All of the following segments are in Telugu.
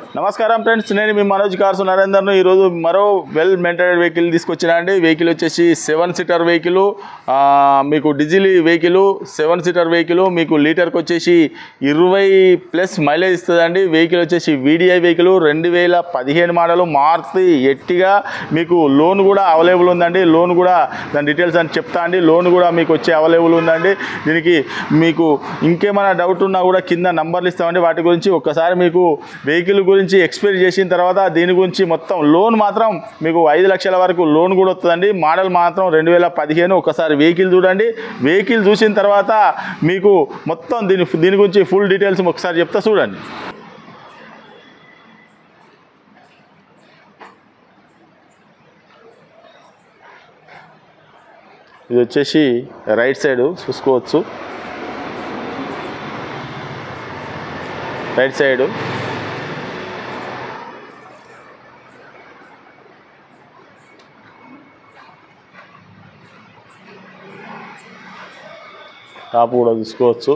నమస్కారం ఫ్రెండ్స్ నేను మీ మనోజ్ కార్స్ నరేందర్ను ఈరోజు మరో వెల్ మెయింటైనెడ్ వెహికల్ తీసుకొచ్చిన అండి వెహికల్ వచ్చేసి సెవెన్ సీటర్ వెహికల్ మీకు diesel vehicle seven seater vehicle మీకు లీటర్కి వచ్చేసి ఇరవై ప్లస్ మైలేజ్ ఇస్తుందండి వెహికల్ వచ్చేసి వీడిఐ వెహికల్ రెండు వేల పదిహేను మోడలు మారుతి ఎట్టిగా మీకు లోన్ కూడా అవైలబుల్ ఉందండి లోన్ కూడా దాని డీటెయిల్స్ అని చెప్తా అండి లోన్ కూడా మీకు వచ్చే అవైలబుల్ ఉందండి దీనికి మీకు ఇంకేమైనా డౌట్ ఉన్నా కూడా కింద నంబర్లు ఇస్తామండి వాటి గురించి ఒక్కసారి మీకు వెహికల్ గురించి ఎక్స్ప్లెయిన్ చేసిన తర్వాత దీని గురించి మొత్తం లోన్ మాత్రం మీకు ఐదు లక్షల వరకు లోన్ కూడా వస్తుందండి మోడల్ మాత్రం రెండు వేల పదిహేను ఒకసారి వెహికల్ చూడండి వెహికల్ చూసిన తర్వాత మీకు మొత్తం దీని దీని గురించి ఫుల్ డీటెయిల్స్ ఒకసారి చెప్తా చూడండి ఇది వచ్చేసి రైట్ సైడ్ చూసుకోవచ్చు రైట్ సైడ్ టాప్ కూడా చూసుకోవచ్చు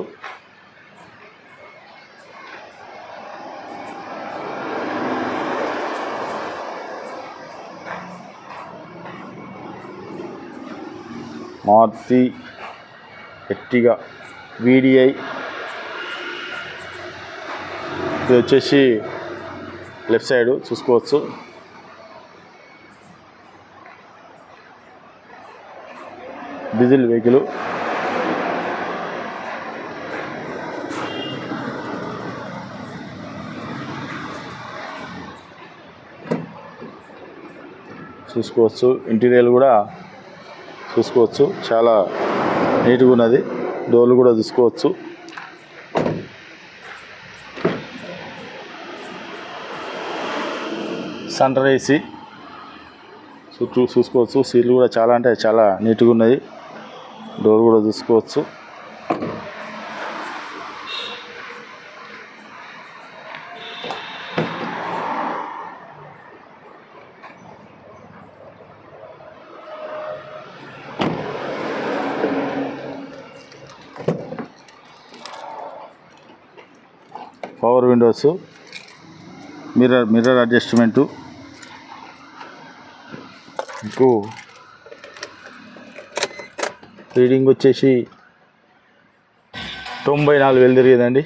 మారుతి ఎట్టిగా వీడిఐ ఇది వచ్చేసి లెఫ్ట్ సైడ్ చూసుకోవచ్చు డీజిల్ వెహికల్ చూసుకోవచ్చు ఇంటీరియర్ కూడా చూసుకోవచ్చు చాలా నీట్గా ఉన్నది డోర్లు కూడా చూసుకోవచ్చు సన్ ఏసీ చుట్టూ చూసుకోవచ్చు సీట్లు కూడా చాలా అంటే చాలా నీట్గా ఉన్నది డోర్ కూడా చూసుకోవచ్చు power windows mirror mirror adjustment మీకు రీడింగ్ వచ్చేసి తొంభై నాలుగు వేలు తిరిగేదండి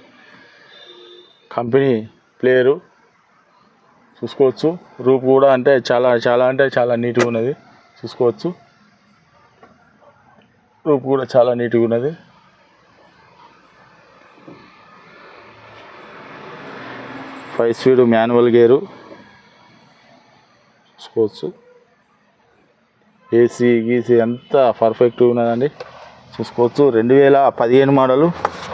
కంపెనీ ప్లేయరు చూసుకోవచ్చు రూప్ కూడా అంటే చాలా చాలా అంటే చాలా నీట్గా ఉన్నది చూసుకోవచ్చు రూప్ కూడా చాలా నీట్గా ఉన్నది ఫైవ్ స్పీడ్ మాన్యువల్ గేరు చూసుకోవచ్చు ఏసీ గీసీ అంతా పర్ఫెక్ట్గా ఉన్నదండి చూసుకోవచ్చు రెండు వేల పదిహేను మోడలు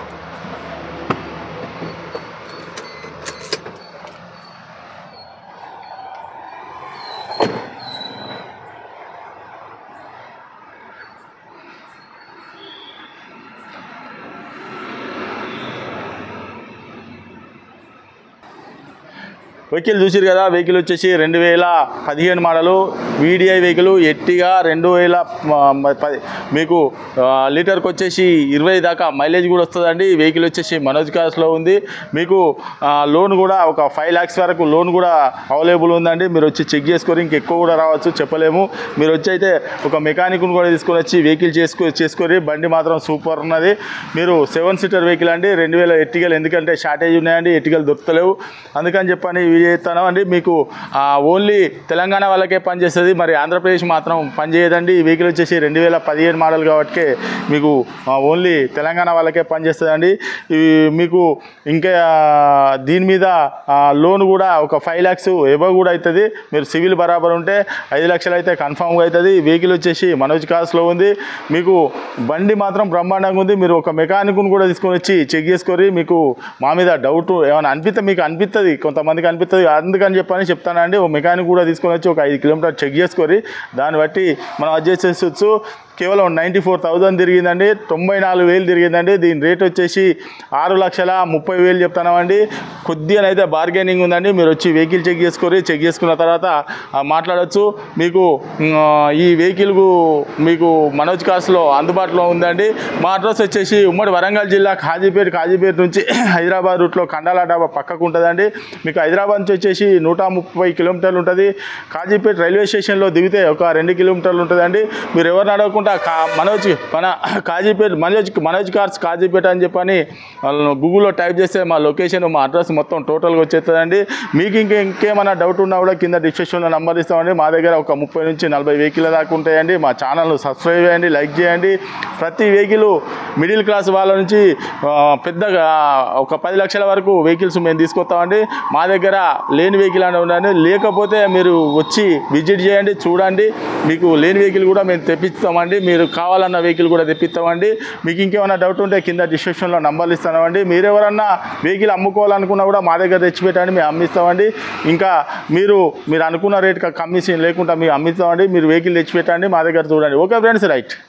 వెహికల్ చూసిరు కదా వెహికల్ వచ్చేసి రెండు వేల పదిహేను మోడలు వీడిఐ వెహికల్ ఎట్టిగా రెండు వేల మ- పది మీకు ఆ, లీటర్కి వచ్చేసి ఇరవై దాకా మైలేజ్ కూడా వస్తుందండి ఈ వెహికల్ వచ్చేసి మనోజ్ కార్స్లో ఉంది మీకు ఆ, లోన్ కూడా ఒక ఫైవ్ ల్యాక్స్ వరకు లోన్ కూడా అవైలబుల్ ఉందండి మీరు వచ్చి చెక్ చేసుకొని ఇంకెక్కువ కూడా రావచ్చు చెప్పలేము మీరు వచ్చి అయితే ఒక మెకానిక్ను కూడా తీసుకొని వచ్చి వెహికల్ చేసుకో చేసుకొని బండి మాత్రం సూపర్ ఉన్నది మీరు సెవెన్ సీటర్ వెహికల్ అండి రెండు వేల ఎట్టికలు ఎందుకంటే షార్టేజ్ ఉన్నాయండి ఎట్టికలు దొరుకుతలేవు అందుకని చెప్పని వీడియో చేస్తాను అండి మీకు ఆ, ఓన్లీ తెలంగాణ వాళ్ళకే పనిచేస్తుంది మరి ఆంధ్రప్రదేశ్ మాత్రం పనిచేయదండి ఈ వెహికల్ వచ్చేసి రెండు వేల పదిహేను మోడల్ కాబట్టి మీకు ఆ, ఓన్లీ తెలంగాణ వాళ్ళకే పనిచేస్తుందండి ఇవి మీకు ఇంకా దీని మీద ఆ, లోన్ కూడా ఒక ఫైవ్ ల్యాక్స్ ఎబో కూడా అవుతుంది మీరు సివిల్ బరాబర్ ఉంటే ఐదు లక్షలు అయితే కన్ఫామ్గా అవుతుంది ఈ వెహికల్ వచ్చేసి మనోజ్ కార్స్లో ఉంది మీకు బండి మాత్రం బ్రహ్మాండంగా ఉంది మీరు ఒక మెకానిక్ను కూడా తీసుకొని వచ్చి చెక్ చేసుకొని మీకు మా మీద డౌట్ ఏమైనా అనిపిస్తే మీకు అనిపిస్తుంది కొంతమందికి అనిపిస్తుంది అందుకని చెప్పని చెప్తానండి ఒక మెకానిక్ కూడా తీసుకొని వచ్చి ఒక ఐదు కిలోమీటర్ చెక్ చేసుకొని దాన్ని బట్టి మనం అడ్జస్ట్ చేసుకోవచ్చు కేవలం నైంటీ ఫోర్ థౌజండ్ తిరిగిందండి తొంభై నాలుగు వేలు తిరిగిందండి దీని రేట్ వచ్చేసి ఆరు లక్షల ముప్పై వేలు చెప్తున్నామండి కొద్దిగానైతే బార్గెనింగ్ ఉందండి మీరు వచ్చి వెహికల్ చెక్ చేసుకొని చెక్ చేసుకున్న తర్వాత ఆ, మాట్లాడొచ్చు మీకు మ్, ఈ వెహికల్ మీకు మనోజ్ కార్స్లో అందుబాటులో ఉందండి మా అడ్రస్ వచ్చేసి ఉమ్మడి వరంగల్ జిల్లా కాజీపేట కాజీపేట నుంచి హైదరాబాద్ రూట్లో కండాల డాబా పక్కకు ఉంటుందండి మీకు హైదరాబాద్ నుంచి వచ్చేసి నూట ముప్పై కిలోమీటర్లు ఉంటుంది కాజీపేట రైల్వే స్టేషన్లో దిగితే ఒక రెండు కిలోమీటర్లు ఉంటుందండి మీరు ఎవరిని అడగకుండా కా మనోజ్ మన కాజీపేట మనోజ్ మనోజ్ కార్స్ కాజీపేట అని చెప్పని వాళ్ళు గూగుల్లో టైప్ చేస్తే మా లొకేషన్ మా అడ్రస్ మొత్తం టోటల్గా వచ్చేస్తుందండి మీకు ఇంకే ఇంకేమైనా డౌట్ ఉన్నా కూడా కింద డిస్క్రిప్షన్లో నెంబర్ ఇస్తామండి మా దగ్గర ఒక ముప్పై నుంచి నలభై వెహికల్ దాకా ఉంటాయండి మా ఛానల్ను సబ్స్క్రైబ్ చేయండి లైక్ చేయండి ప్రతి వెహికల్ మిడిల్ క్లాస్ వాళ్ళ నుంచి ఆ, పెద్దగా ఒక పది లక్షల వరకు వెహికల్స్ మేము తీసుకొస్తామండి మా దగ్గర లేని వెహికల్ అని ఉండండి లేకపోతే మీరు వచ్చి విజిట్ చేయండి చూడండి మీకు లేని వెహికల్ కూడా మేము తెప్పిస్తామండి మీరు కావాలన్న వెహికల్ కూడా తెప్పిస్తామండి మీకు ఇంకేమైనా డౌట్ ఉంటే కింద డిస్క్రిప్షన్లో నంబర్లు ఇస్తామండి మీరు ఎవరన్నా వెహికల్ అమ్ముకోవాలనుకున్నా కూడా మా దగ్గర తెచ్చిపెట్టండి మేము అమ్మిస్తామండి ఇంకా మీరు మీరు అనుకున్న రేట్ కమిషన్ లేకుండా మేము అమ్మిస్తామండి మీరు వెహికల్ తెచ్చిపెట్టండి మా దగ్గర చూడండి ఓకే ఫ్రెండ్స్ రైట్